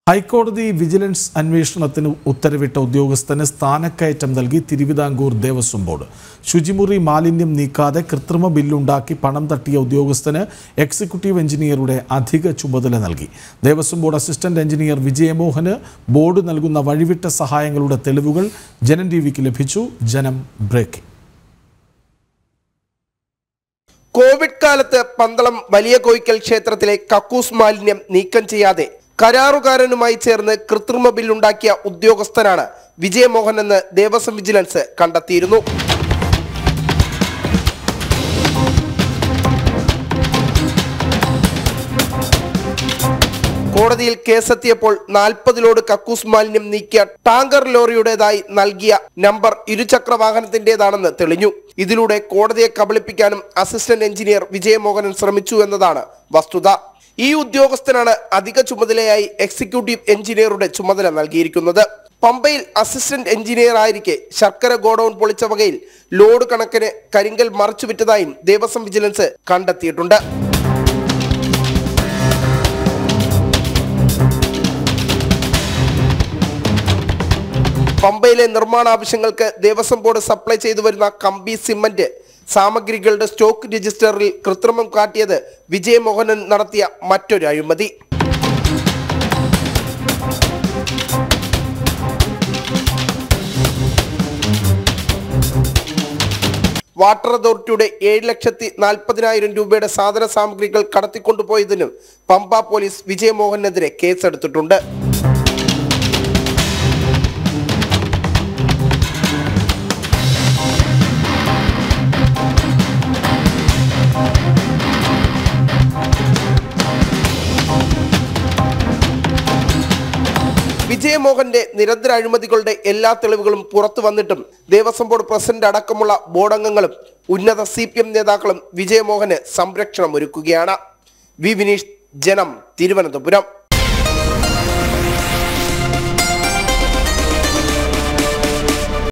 ഹൈക്കോടതി വിജിലൻസ് അന്വേഷണത്തിന് ഉത്തരവിട്ട ഉദ്യോഗസ്ഥന് സ്ഥാനക്കയറ്റം നൽകി തിരുവിതാംകൂർ ദേവസ്വം ബോർഡ് ശുചിമുറി മാലിന്യം നീക്കാതെ കൃത്രിമ ബില്ലുണ്ടാക്കി പണം തട്ടിയ ഉദ്യോഗസ്ഥന് എക്സിക്യൂട്ടീവ് എഞ്ചിനീയറുടെ അധിക ചുമതല നൽകി ദേവസ്വം ബോർഡ് അസിസ്റ്റന്റ് എഞ്ചിനീയർ വിജയമോഹന് ബോർഡ് നൽകുന്ന വഴിവിട്ട സഹായങ്ങളുടെ തെളിവുകൾ ജനം ടി വിക്ക് ലഭിച്ചു ജനം ബ്രേക്കിംഗ് കോവിഡ് കാലത്ത് പന്തളം വലിയ കോയിക്കൽ ക്ഷേത്രത്തിലെ കക്കൂസ് മാലിന്യം നീക്കം ചെയ്യാതെ കരാറുകാരനുമായി ചേർന്ന് കൃത്രിമ ബില്ലുണ്ടാക്കിയ ഉദ്യോഗസ്ഥനാണ് വിജയമോഹൻ എന്ന് ദേവസ്വം വിജിലൻസ് കണ്ടെത്തിയിരുന്നു കോടതിയിൽ കേസെത്തിയപ്പോൾ നാൽപ്പതിലോട് കക്കൂസ് മാലിന്യം നീക്കിയ ടാങ്കർ ലോറിയുടേതായി നൽകിയ നമ്പർ ഇരുചക്ര വാഹനത്തിന്റേതാണെന്ന് തെളിഞ്ഞു ഇതിലൂടെ കോടതിയെ കബളിപ്പിക്കാനും അസിസ്റ്റന്റ് എഞ്ചിനീയർ വിജയമോഹനൻ ശ്രമിച്ചു എന്നതാണ് വസ്തുത ഈ ഉദ്യോഗസ്ഥനാണ് അധിക ചുമതലയായി എക്സിക്യൂട്ടീവ് എഞ്ചിനീയറുടെ ചുമതല നൽകിയിരിക്കുന്നത് പമ്പയിൽ അസിസ്റ്റന്റ് എഞ്ചിനീയർ ആയിരിക്കെ ശർക്കര ഗോഡൌൺ പൊളിച്ച വകയിൽ ലോഡ് കണക്കിന് കരിങ്കൽ മറിച്ചു വിറ്റതായും ദേവസ്വം വിജിലൻസ് കണ്ടെത്തിയിട്ടുണ്ട് പമ്പയിലെ നിർമ്മാണ ആവശ്യങ്ങൾക്ക് ദേവസ്വം ബോർഡ് സപ്ലൈ ചെയ്തു വരുന്ന കമ്പി സിമന്റ് സാമഗ്രികളുടെ സ്റ്റോക്ക് രജിസ്റ്ററിൽ കൃത്രിമം കാട്ടിയത് വിജയമോഹനൻ നടത്തിയ മറ്റൊരു അഴിമതി വാട്ടർ അതോറിറ്റിയുടെ ഏഴ് ലക്ഷത്തി നാൽപ്പതിനായിരം രൂപയുടെ സാധന സാമഗ്രികൾ കടത്തിക്കൊണ്ടുപോയതിനും പമ്പ പോലീസ് വിജയമോഹനെതിരെ കേസെടുത്തിട്ടുണ്ട് വിജയമോഹന്റെ നിരന്തര അഴിമതികളുടെ എല്ലാ തെളിവുകളും പുറത്തു വന്നിട്ടും ദേവസ്വം ബോർഡ് പ്രസിഡന്റ് അടക്കമുള്ള ബോർഡ് അംഗങ്ങളും ഉന്നത സി പി എം നേതാക്കളും വിജയമോഹന് സംരക്ഷണം ഒരുക്കുകയാണ് വി വിനീഷ് ജനം തിരുവനന്തപുരം